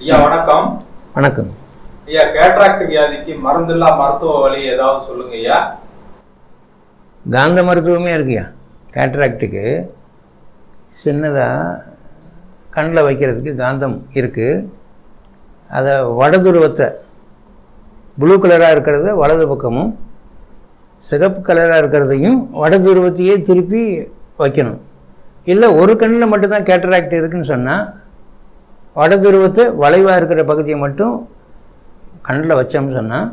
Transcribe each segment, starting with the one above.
ஐயா வணக்கம் வணக்கம் ஐயா கேட்ராக்ட் வியாதிக்கு மருந்தில்லா மருத்துவ வழி ஏதாவது சொல்லுங்க ஐயா காந்த மருத்துவமே இருக்குயா கேட்ராக்டுக்கு சின்னதாக கண்ணில் வைக்கிறதுக்கு காந்தம் இருக்குது அதை வடதுருவத்தை ப்ளூ கலராக இருக்கிறத வலது பக்கமும் சிகப்பு கலராக இருக்கிறதையும் வடதுருவத்தையே திருப்பி வைக்கணும் இல்லை ஒரு கண்ணில் மட்டும்தான் கேட்ராக்ட் இருக்குன்னு சொன்னால் வடதுருவத்தை வளைவாக இருக்கிற பகுதியை மட்டும் கண்ணில் வச்சோம்னு சொன்னால்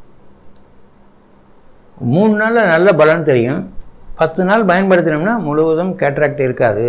மூணு நாளில் நல்ல பலன் தெரியும் பத்து நாள் பயன்படுத்தினோம்னா முழுவதும் கேட்ராக்ட் இருக்காது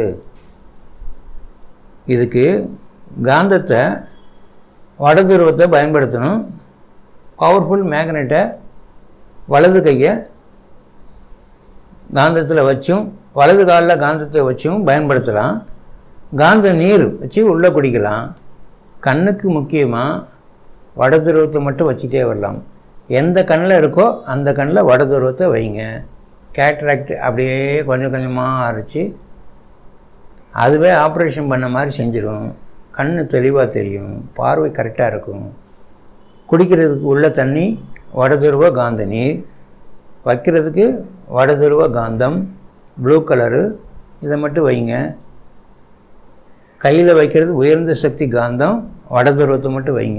இதுக்கு காந்தத்தை வடதுருவத்தை பயன்படுத்தணும் பவர்ஃபுல் மேக்னெட்டை வலது கையை காந்தத்தில் வச்சும் வலது காலில் காந்தத்தை வச்சும் பயன்படுத்தலாம் காந்த நீர் வச்சு உள்ளே குடிக்கலாம் கண்ணுக்கு முக்கியமாக வடதுருவத்தை மட்டும் வச்சுட்டே வரலாம் எந்த கண்ணில் இருக்கோ அந்த கண்ணில் வடதுருவத்தை வைங்க கேட்ராக்ட் அப்படியே கொஞ்சம் கொஞ்சமாக அரைச்சி அதுவே ஆப்ரேஷன் பண்ண மாதிரி செஞ்சிடும் கண் தெளிவாக தெரியும் பார்வை கரெக்டாக இருக்கும் குடிக்கிறதுக்கு உள்ள தண்ணி வடதுருவ காந்த நீர் வைக்கிறதுக்கு வடதுருவ காந்தம் ப்ளூ கலரு இதை மட்டும் வைங்க கையில் வைக்கிறது உயர்ந்த சக்தி காந்தம் வடதுருவத்தை மட்டும் வைங்க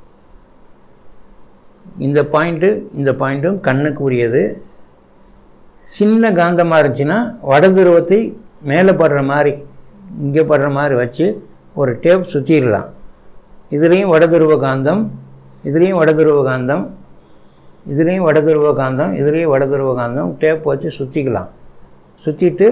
இந்த பாயிண்ட்டு இந்த பாயிண்ட்டும் கண்ணுக்கு உரியது சின்ன காந்தமாக இருந்துச்சுன்னா வடதுருவத்தை மேலே படுற மாதிரி இங்கே படுற மாதிரி வச்சு ஒரு டேப் சுற்றிடலாம் இதுலேயும் வடதுருவ காந்தம் இதுலேயும் வடதுருவ காந்தம் இதுலேயும் வடதுருவ காந்தம் இதுலேயும் வடதுருவ காந்தம் டேப் வச்சு சுற்றிக்கலாம் சுற்றிட்டு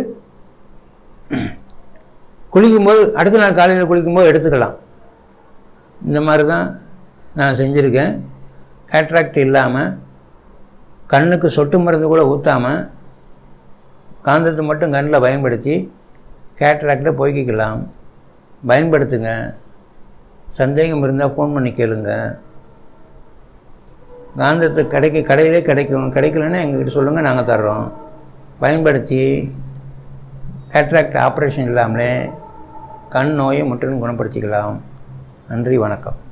குளிக்கும்போது அடுத்த நாள் காலையில் குளிக்கும்போது எடுத்துக்கலாம் இந்த மாதிரி தான் நான் செஞ்சுருக்கேன் கேட்ராக்ட் இல்லாமல் கண்ணுக்கு சொட்டு மருந்து கூட ஊற்றாமல் காந்தத்தை மட்டும் கண்ணில் பயன்படுத்தி கேட்ராக்டை போய்க்கிக்கலாம் பயன்படுத்துங்க சந்தேகம் இருந்தால் ஃபோன் பண்ணி கேளுங்க காந்தத்தை கிடைக்க கடையிலே கிடைக்கும் கிடைக்கலன்னா எங்ககிட்ட சொல்லுங்கள் நாங்கள் தர்றோம் பயன்படுத்தி கேட்ராக்ட் ஆப்ரேஷன் இல்லாமலே கண் நோயை முற்றிலும் குணப்படுத்திக்கலாம் நன்றி வணக்கம்